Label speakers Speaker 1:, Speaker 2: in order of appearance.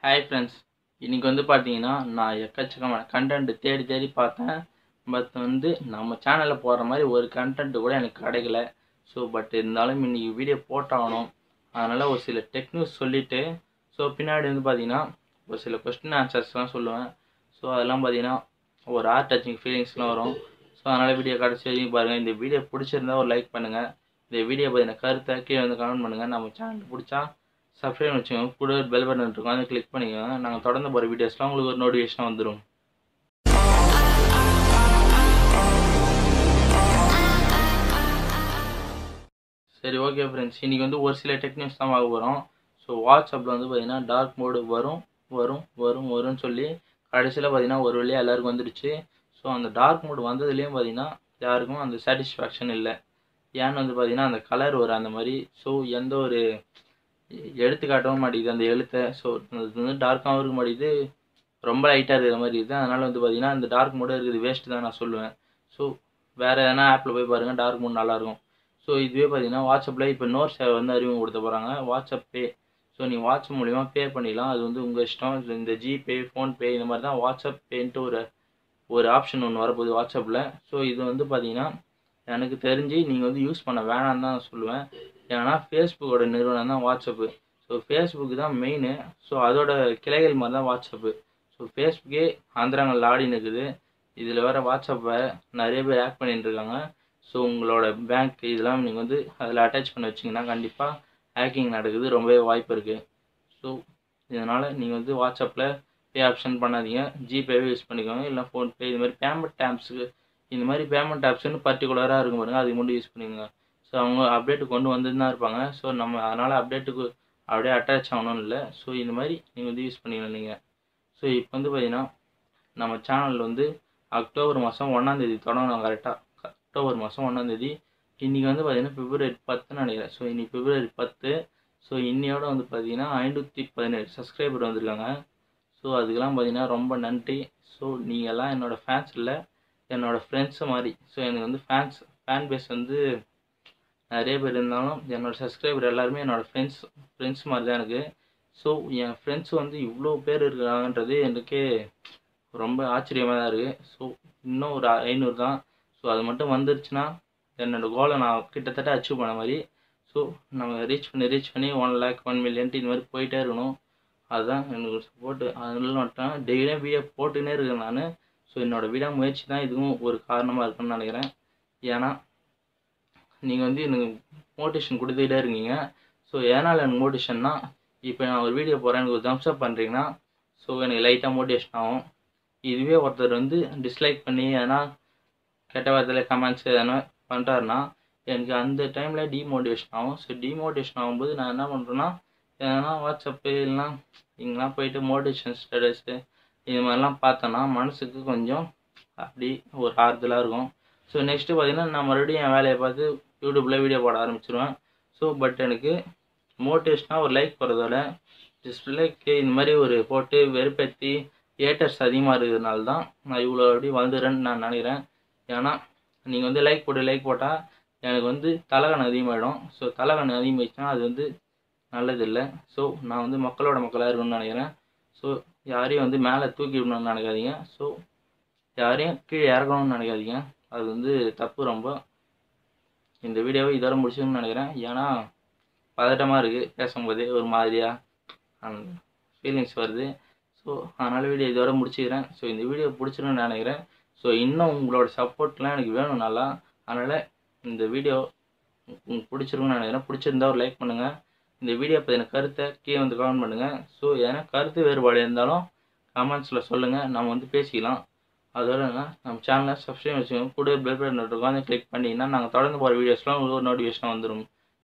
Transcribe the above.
Speaker 1: hi friends இன்றைக்கி வந்து பார்த்தீங்கன்னா நான் எக்கச்சக்கமான கண்டென்ட் தேடி தேடி பார்த்தேன் பட் வந்து நம்ம சேனலில் போடுற மாதிரி ஒரு கண்டென்ட் கூட எனக்கு கிடைக்கல ஸோ பட் இருந்தாலும் இன்றைக்கி வீடியோ போட்டாகணும் அதனால் ஒரு சில டெக்னிக்ஸ் சொல்லிவிட்டு ஸோ பின்னாடி வந்து பார்த்தீங்கன்னா ஒரு சில கொஸ்டின் ஆன்சர்ஸ்லாம் சொல்லுவேன் ஸோ அதெல்லாம் பார்த்தீங்கன்னா ஒரு ஆர்ட் டச்சிங் ஃபீலிங்ஸ்லாம் வரும் ஸோ அதனால் வீடியோ கடைசி வரைக்கும் பாருங்கள் இந்த வீடியோ பிடிச்சிருந்தா ஒரு லைக் பண்ணுங்கள் இந்த வீடியோ பற்றின கருத்தை கீழே வந்து கமெண்ட் பண்ணுங்கள் நம்ம சேனல் பிடிச்சா சப்ஸ்கிரைப் வச்சுக்கோங்க கூட பெல் பட்டன் இருக்கும் அதை கிளிக் பண்ணிக்கோங்க நாங்கள் தொடர்ந்து போகிற வீடியோஸ்லாம் உங்களுக்கு ஒரு நோட்டிஃபிகேஷன் வந்துடும் சரி ஓகே ஃப்ரெண்ட்ஸ் இன்றைக்கி வந்து ஒரு சில டெக்னிக்ஸ் தான் பார்க்க போகிறோம் ஸோ வாட்ஸ்அப்பில் வந்து பார்த்தீங்கன்னா டார்க் மோடு வரும் வரும் வரும் வரும்னு சொல்லி கடைசியில் பார்த்தீங்கன்னா ஒரு வழியாக எல்லாருக்கும் வந்துடுச்சு ஸோ அந்த டார்க் மோடு வந்ததுலேயும் பார்த்தீங்கன்னா யாருக்கும் அந்த சாட்டிஸ்ஃபேக்ஷன் இல்லை ஏன்னு வந்து பார்த்தீங்கன்னா அந்த கலர் வரும் அந்த மாதிரி ஸோ எந்த ஒரு எழுத்து காட்டவும் மாட்டேங்குது அந்த எழுத்தை ஸோ அது வந்து டார்க்காகவும் இருக்க மாட்டேங்குது ரொம்ப லைட்டாக இருக்கிற மாதிரி இருக்குது அதனால் வந்து பார்த்தீங்கன்னா அந்த டார்க் மோடு இருக்குது வேஸ்ட்டு தான் நான் சொல்லுவேன் ஸோ வேறு எதனா ஆப்பில் போய் பாருங்கள் டார்க் மோட் நல்லாயிருக்கும் ஸோ இதுவே பார்த்தீங்கன்னா வாட்ஸ்அப்பில் இப்போ நோர் சேவை வந்து அறிமுகம் கொடுத்த போகிறாங்க வாட்ஸ்அப் பே ஸோ நீ வாட்ஸ்அப் மூலிமா பே பண்ணிடலாம் அது வந்து உங்கள் இஷ்டம் இந்த ஜிபே ஃபோன்பே இந்த மாதிரி தான் வாட்ஸ்அப் பேன்ட்டு ஒரு ஒரு ஆப்ஷன் ஒன்று வரப்போகுது வாட்ஸ்அப்பில் ஸோ இது வந்து பார்த்தீங்கன்னா எனக்கு தெரிஞ்சு நீங்கள் வந்து யூஸ் பண்ண வேணாம்னு தான் சொல்லுவேன் ஏன்னா ஃபேஸ்புக்கோட நிறுவனம் தான் வாட்ஸ்அப்பு ஸோ ஃபேஸ்புக்கு தான் மெயின் ஸோ அதோட கிளைகள் மாதிரி தான் வாட்ஸ்அப்பு ஸோ ஃபேஸ்புக்கே ஆந்திராங்கள் ஆடின்னு இருக்குது இதில் வேறு வாட்ஸ்அப்பை நிறைய பேர் ஆக்ட் பண்ணிட்டு இருக்காங்க ஸோ உங்களோட பேங்க் இதெல்லாம் நீங்கள் வந்து அதில் அட்டாச் பண்ணி வச்சிங்கன்னா கண்டிப்பாக ஹேக்கிங் நடக்குது ரொம்பவே வாய்ப்பு இருக்குது ஸோ இதனால் நீங்கள் வந்து வாட்ஸ்அப்பில் பே ஆப்ஷன் பண்ணாதீங்க ஜிபேவே யூஸ் பண்ணிக்கோங்க இல்லை ஃபோன்பே இது மாதிரி பேமெண்ட் ஆப்ஸுக்கு இந்த மாதிரி பேமெண்ட் ஆப்ஸ்னு பர்டிகுலராக இருக்கும் பாருங்க அதுக்கு மட்டும் யூஸ் பண்ணிக்கோங்க ஸோ அவங்க அப்டேட்டு கொண்டு வந்துட்டு தான் இருப்பாங்க ஸோ நம்ம அதனால் அப்டேட்டுக்கு அப்படியே அட்டாச் ஆகணும்னு இல்லை ஸோ இந்த மாதிரி நீங்கள் வந்து யூஸ் பண்ணிக்கலாம் நீங்கள் ஸோ இப்போ வந்து பார்த்தீங்கன்னா நம்ம சேனலில் வந்து அக்டோபர் மாதம் ஒன்றாந்தேதி தொடங்கணும் கரெக்டாக அக்டோபர் மாதம் ஒன்றாந்தேதி இன்றைக்கி வந்து பார்த்திங்கன்னா பிப்ரவரி பத்துன்னு நினைக்கிறேன் ஸோ இன்னைக்கு பிப்ரவரி பத்து ஸோ இன்னையோட வந்து பார்த்திங்கன்னா ஐநூற்றி பதினேழு சப்ஸ்கிரைபர் வந்திருக்காங்க ஸோ அதுக்கெல்லாம் பார்த்திங்கன்னா ரொம்ப நன்றி ஸோ நீங்கள்லாம் என்னோடய ஃபேன்ஸ் இல்லை என்னோடய ஃப்ரெண்ட்ஸு மாதிரி ஸோ எனக்கு வந்து ஃபேன்ஸ் ஃபேன் பேஸ் வந்து நிறைய பேர் இருந்தாலும் என்னோடய சப்ஸ்கிரைபர் எல்லாருமே என்னோடய ஃப்ரெண்ட்ஸ் ஃப்ரெண்ட்ஸ் மாதிரி தான் எனக்கு ஸோ என் ஃப்ரெண்ட்ஸ் வந்து இவ்வளோ பேர் இருக்கிறாங்கன்றது எனக்கே ரொம்ப ஆச்சரியமாக தான் இருக்குது ஸோ இன்னும் ஒரு ஐநூறு தான் ஸோ அது மட்டும் வந்துருச்சுன்னா என்னோடய கோலை நான் கிட்டத்தட்ட அச்சீவ் பண்ண மாதிரி ஸோ நம்ம ரீச் பண்ணி ரீச் பண்ணி ஒன் லேக் ஒன் மில்லியன்ட்டு இந்த மாதிரி போயிட்டே இருக்கணும் அதுதான் எனக்கு சப்போர்ட்டு அதனால மட்டும் டெய்லியும் வீடியோ போட்டுன்னே இருக்கேன் நான் ஸோ என்னோடய விடா முயற்சி தான் இதுவும் ஒரு காரணமாக இருக்குன்னு நினைக்கிறேன் ஏன்னா நீங்கள் வந்து எனக்கு மோட்டிவேஷன் கொடுத்துக்கிட்டே இருக்கீங்க ஸோ எதனால் எனக்கு மோட்டிவேஷன்னா இப்போ நான் ஒரு வீடியோ போகிறேன் எனக்கு ஒரு தம்ஸ் அப் பண்ணுறீங்கன்னா ஸோ எனக்கு லைட்டாக மோட்டிவேஷன் ஆகும் இதுவே ஒருத்தர் வந்து டிஸ்லைக் பண்ணி ஏன்னா கெட்ட வார்த்தையில் கமெண்ட்ஸ் எதனா பண்ணுறாருன்னா எனக்கு அந்த டைமில் டிமோட்டிவேஷன் ஆகும் ஸோ டிமோட்டிவேஷன் ஆகும்போது நான் என்ன பண்ணுறேன்னா எதனா வாட்ஸ்அப்பு இல்லைனா இங்கெல்லாம் போயிட்டு மோட்டிவேஷன் ஸ்டேட்டஸு இது மாதிரிலாம் பார்த்தோன்னா மனசுக்கு கொஞ்சம் அப்படி ஒரு ஆறுதலாக இருக்கும் ஸோ நெக்ஸ்ட்டு பார்த்தீங்கன்னா நான் மறுபடியும் என் வேலையை பார்த்து யூடியூப்பில் வீடியோ போட ஆரம்பிச்சிருவேன் ஸோ பட் எனக்கு மோட்டிவேஷனாக ஒரு லைக் போகிறதோட டிஸ்பிளேக்கு இந்த மாதிரி ஒரு போட்டு வெறுப்பேற்றி ஏட்டர்ஸ் அதிகமாக இருக்கிறதுனால தான் நான் இவ்வளோ அப்படி வந்துடுறேன்னு நான் நினைக்கிறேன் ஏன்னா நீங்கள் வந்து லைக் போட்டு லைக் போட்டால் எனக்கு வந்து தலைகணம் அதிகமாகிடும் ஸோ தலைகணம் அதிகமாகிடுச்சுன்னா அது வந்து நல்லதில்லை ஸோ நான் வந்து மக்களோட மக்களாக இருக்கணும்னு நினைக்கிறேன் ஸோ யாரையும் வந்து மேலே தூக்கி விடணும்னு நினைக்காதீங்க ஸோ யாரையும் கீழே இறக்கணும்னு நினைக்காதீங்க அது வந்து தப்பு ரொம்ப இந்த வீடியோவை இதோட முடிச்சுக்கணும்னு நினைக்கிறேன் ஏன்னா பதட்டமாக இருக்குது பேசும்போதே ஒரு மாதிரியாக அந்த ஃபீலிங்ஸ் வருது ஸோ அதனால் வீடியோ இதோட முடிச்சுக்கிறேன் ஸோ இந்த வீடியோ பிடிச்சிருன்னு நினைக்கிறேன் ஸோ இன்னும் உங்களோட சப்போர்ட்லாம் எனக்கு வேணும் நல்லா அதனால் இந்த வீடியோ உங்களுக்கு பிடிச்சிருக்குன்னு நினைக்கிறேன் பிடிச்சிருந்தா ஒரு லைக் பண்ணுங்கள் இந்த வீடியோ பற்றின கருத்தை கீழே வந்து கமெண்ட் பண்ணுங்கள் ஸோ ஏன்னா கருத்து வேறுபாடு இருந்தாலும் கமெண்ட்ஸில் சொல்லுங்கள் நம்ம வந்து பேசிக்கலாம் அதோட நம்ம சேனலை சப்ஸ்கிரைப் வச்சுக்கோங்க கூட பெல் பட்டன் இருக்கும் அதை கிளிக் பண்ணிங்கன்னா நாங்கள் தொடர்ந்து போகிற வீடியோஸ்லாம் உங்களுக்கு ஒரு நோட்டிஃபிகேஷன் வந்துடும்